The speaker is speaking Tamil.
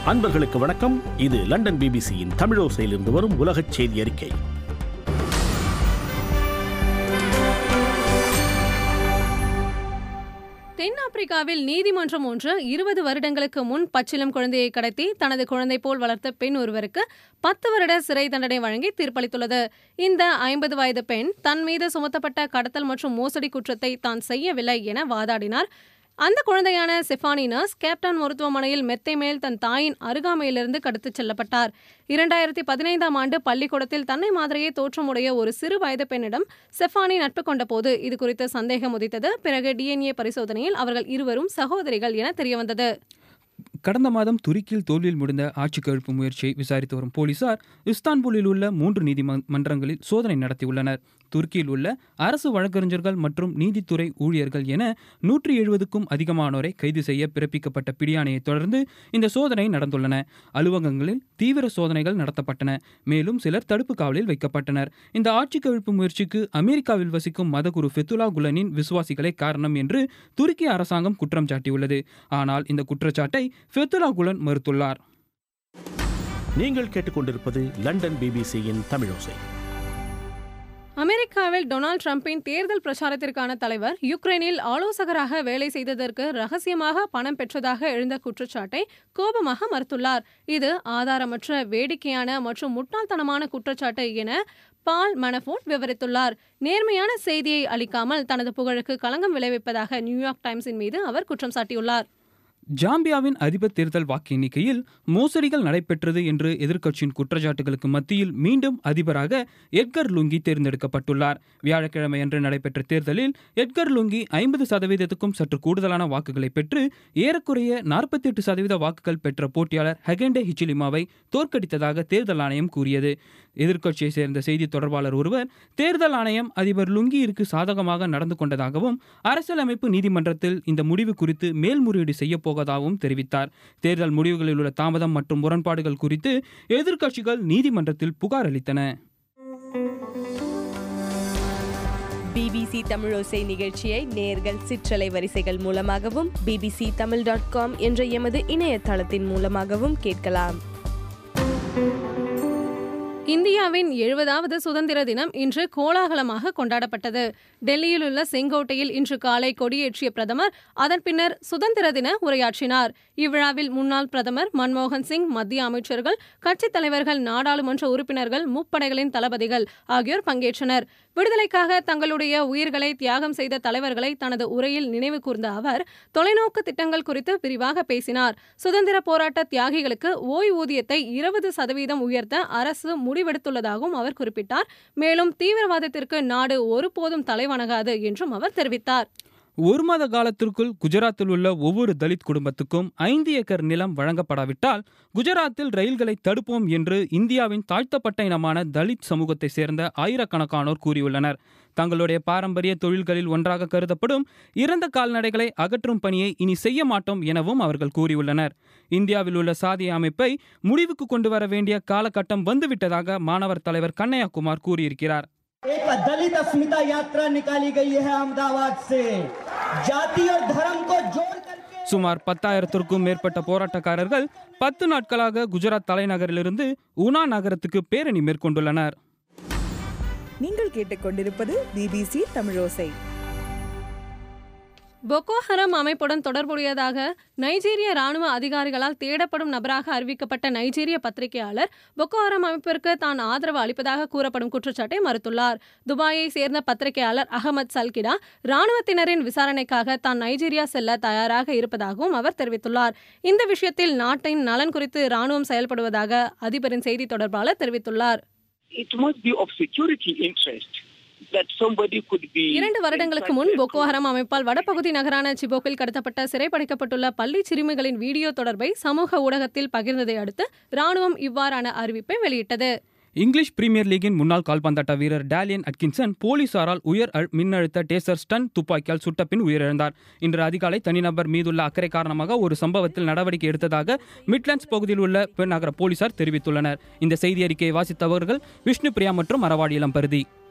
அன்பர்களுக்கு வணக்கம் இது லண்டன் பிபிசியின் தமிழோசையிலிருந்து வரும் உலகச் செய்தி அறிக்கை தென்னாப்பிரிக்காவில் நீதிமன்றம் ஒன்று இருபது வருடங்களுக்கு முன் பச்சிலம் குழந்தையை கடத்தி தனது குழந்தை போல் வளர்த்த பெண் ஒருவருக்கு பத்து வருட சிறை தண்டனை வழங்கி தீர்ப்பளித்துள்ளது இந்த ஐம்பது வயது பெண் தன் மீது சுமத்தப்பட்ட கடத்தல் மற்றும் மோசடி குற்றத்தை தான் செய்யவில்லை என வாதாடினார் அந்த குழந்தையான செஃபானி நர்ஸ் கேப்டன் மருத்துவமனையில் மெத்தை மேல் தன் தாயின் அருகாமையிலிருந்து கடத்திச் செல்லப்பட்டார் இரண்டாயிரத்தி பதினைந்தாம் ஆண்டு பள்ளிக்கூடத்தில் தன்னை மாதிரியே தோற்றமுடைய ஒரு சிறு வயது பெண்ணிடம் செஃபானி நட்பு கொண்டபோது இது குறித்து சந்தேகம் உதித்தது பிறகு டிஎன்ஏ பரிசோதனையில் அவர்கள் இருவரும் சகோதரிகள் என தெரியவந்தது கடந்த மாதம் துருக்கியில் தோல்வியில் முடிந்த ஆட்சி கழிப்பு முயற்சியை விசாரித்து வரும் போலீசார் இஸ்தான்புலில் உள்ள மூன்று நீதிமன்றங்களில் சோதனை நடத்தியுள்ளனர் துருக்கியில் உள்ள அரசு வழக்கறிஞர்கள் மற்றும் நீதித்துறை ஊழியர்கள் என நூற்றி எழுபதுக்கும் அதிகமானோரை கைது செய்ய பிறப்பிக்கப்பட்ட பிடியாணையை தொடர்ந்து இந்த சோதனை நடந்துள்ளன அலுவலகங்களில் தீவிர சோதனைகள் நடத்தப்பட்டன மேலும் சிலர் தடுப்பு காவலில் வைக்கப்பட்டனர் இந்த ஆட்சி கவிழ்ப்பு முயற்சிக்கு அமெரிக்காவில் வசிக்கும் மதகுரு ஃபெத்துலா குலனின் விசுவாசிகளே காரணம் என்று துருக்கி அரசாங்கம் குற்றம் சாட்டியுள்ளது ஆனால் இந்த குற்றச்சாட்டை ஃபெத்துலா குலன் மறுத்துள்ளார் நீங்கள் கேட்டுக்கொண்டிருப்பது லண்டன் பிபிசியின் தமிழோசை அமெரிக்காவில் டொனால்ட் ட்ரம்பின் தேர்தல் பிரச்சாரத்திற்கான தலைவர் யுக்ரைனில் ஆலோசகராக வேலை செய்ததற்கு ரகசியமாக பணம் பெற்றதாக எழுந்த குற்றச்சாட்டை கோபமாக மறுத்துள்ளார் இது ஆதாரமற்ற வேடிக்கையான மற்றும் முட்டாள்தனமான குற்றச்சாட்டு என பால் மனஃபோர்ட் விவரித்துள்ளார் நேர்மையான செய்தியை அளிக்காமல் தனது புகழுக்கு களங்கம் விளைவிப்பதாக நியூயார்க் டைம்ஸின் மீது அவர் குற்றம் சாட்டியுள்ளார் ஜாம்பியாவின் அதிபர் தேர்தல் வாக்கு எண்ணிக்கையில் மோசடிகள் நடைபெற்றது என்று எதிர்க்கட்சியின் குற்றச்சாட்டுகளுக்கு மத்தியில் மீண்டும் அதிபராக எட்கர் லுங்கி தேர்ந்தெடுக்கப்பட்டுள்ளார் வியாழக்கிழமை அன்று நடைபெற்ற தேர்தலில் எட்கர் லுங்கி ஐம்பது சதவீதத்துக்கும் சற்று கூடுதலான வாக்குகளை பெற்று ஏறக்குறைய நாற்பத்தி எட்டு சதவீத வாக்குகள் பெற்ற போட்டியாளர் ஹெகண்டே ஹிச்சிலிமாவை தோற்கடித்ததாக தேர்தல் ஆணையம் கூறியது எதிர்க்கட்சியை சேர்ந்த செய்தி தொடர்பாளர் ஒருவர் தேர்தல் ஆணையம் அதிபர் லுங்கியிற்கு சாதகமாக நடந்து கொண்டதாகவும் அரசியலமைப்பு நீதிமன்றத்தில் இந்த முடிவு குறித்து மேல்முறையீடு செய்ய போவதாகவும் தெரிவித்தார் தேர்தல் முடிவுகளில் உள்ள தாமதம் மற்றும் முரண்பாடுகள் குறித்து எதிர்க்கட்சிகள் நீதிமன்றத்தில் புகார் அளித்தன பிபிசி தமிழோசை நிகழ்ச்சியை நேர்கள் சிற்றலை வரிசைகள் மூலமாகவும் பிபிசி தமிழ் டாட் காம் என்ற எமது இணையதளத்தின் மூலமாகவும் கேட்கலாம் இந்தியாவின் எழுபதாவது சுதந்திர தினம் இன்று கோலாகலமாக கொண்டாடப்பட்டது டெல்லியில் உள்ள செங்கோட்டையில் இன்று காலை கொடியேற்றிய பிரதமர் அதன் பின்னர் சுதந்திர தின உரையாற்றினார் இவ்விழாவில் முன்னாள் பிரதமர் மன்மோகன் சிங் மத்திய அமைச்சர்கள் கட்சித் தலைவர்கள் நாடாளுமன்ற உறுப்பினர்கள் முப்படைகளின் தளபதிகள் ஆகியோர் பங்கேற்றனர் விடுதலைக்காக தங்களுடைய உயிர்களை தியாகம் செய்த தலைவர்களை தனது உரையில் நினைவு கூர்ந்த அவர் தொலைநோக்கு திட்டங்கள் குறித்து விரிவாக பேசினார் சுதந்திர போராட்ட தியாகிகளுக்கு ஓய்வூதியத்தை இருபது சதவீதம் உயர்த்த அரசு முடிவெடுத்துள்ளதாகவும் அவர் குறிப்பிட்டார் மேலும் தீவிரவாதத்திற்கு நாடு ஒருபோதும் தலைவணங்காது என்றும் அவர் தெரிவித்தார் ஒரு மாத காலத்திற்குள் குஜராத்தில் உள்ள ஒவ்வொரு தலித் குடும்பத்துக்கும் ஐந்து ஏக்கர் நிலம் வழங்கப்படாவிட்டால் குஜராத்தில் ரயில்களை தடுப்போம் என்று இந்தியாவின் தாழ்த்தப்பட்ட இனமான தலித் சமூகத்தை சேர்ந்த ஆயிரக்கணக்கானோர் கூறியுள்ளனர் தங்களுடைய பாரம்பரிய தொழில்களில் ஒன்றாக கருதப்படும் இறந்த கால்நடைகளை அகற்றும் பணியை இனி செய்ய மாட்டோம் எனவும் அவர்கள் கூறியுள்ளனர் இந்தியாவில் உள்ள சாதிய அமைப்பை முடிவுக்கு கொண்டு வர வேண்டிய காலகட்டம் வந்துவிட்டதாக மாணவர் தலைவர் கண்ணையா குமார் கூறியிருக்கிறார் एक दलित अस्मिता यात्रा निकाली गई है अहमदाबाद से जाति और धर्म को जोड़ करके சுமார் பத்தாயிரத்திற்கும் மேற்பட்ட போராட்டக்காரர்கள் பத்து நாட்களாக குஜராத் தலைநகரிலிருந்து உனா நகரத்துக்கு பேரணி மேற்கொண்டுள்ளனர் நீங்கள் கேட்டுக்கொண்டிருப்பது பிபிசி தமிழோசை பொக்கோ ஹரம் அமைப்புடன் தொடர்புடையதாக நைஜீரிய ராணுவ அதிகாரிகளால் தேடப்படும் நபராக அறிவிக்கப்பட்ட நைஜீரிய பத்திரிகையாளர் பொக்கோ ஹரம் அமைப்பிற்கு தான் ஆதரவு அளிப்பதாக கூறப்படும் குற்றச்சாட்டை மறுத்துள்ளார் துபாயை சேர்ந்த பத்திரிகையாளர் அகமது சல்கிடா ராணுவத்தினரின் விசாரணைக்காக தான் நைஜீரியா செல்ல தயாராக இருப்பதாகவும் அவர் தெரிவித்துள்ளார் இந்த விஷயத்தில் நாட்டின் நலன் குறித்து ராணுவம் செயல்படுவதாக அதிபரின் செய்தி தொடர்பாளர் தெரிவித்துள்ளார் it must be of security interest that somebody could be இரண்டு வருடங்களுக்கு முன் பொக்கோ ஹரம் அமைப்பால் வடபகுதி நகரான சிபோக்கில் கடத்தப்பட்ட சிறைப்படைக்கப்பட்டுள்ள பள்ளி சிறுமிகளின் வீடியோ தொடர்பை சமூக ஊடகத்தில் பகிர்ந்ததை அடுத்து ராணுவம் இவ்வாறான அறிவிப்பை வெளியிட்டது இங்கிலீஷ் பிரீமியர் லீகின் முன்னாள் கால்பந்தாட்ட வீரர் டேலியன் அட்கின்சன் போலீசாரால் உயர் அழு- மின்னழுத்த டேசர் ஸ்டன் துப்பாக்கியால் சுட்ட பின் உயிரிழந்தார் இன்று அதிகாலை தனிநபர் மீதுள்ள அக்கறை காரணமாக ஒரு சம்பவத்தில் நடவடிக்கை எடுத்ததாக மிட்லாண்ட்ஸ் பகுதியில் உள்ள பெருநகர போலீசார் தெரிவித்துள்ளனர் இந்த செய்தி அறிக்கையை வாசித்தவர்கள் விஷ்ணு பிரியா மற்றும் மரவாடி இளம்பருதி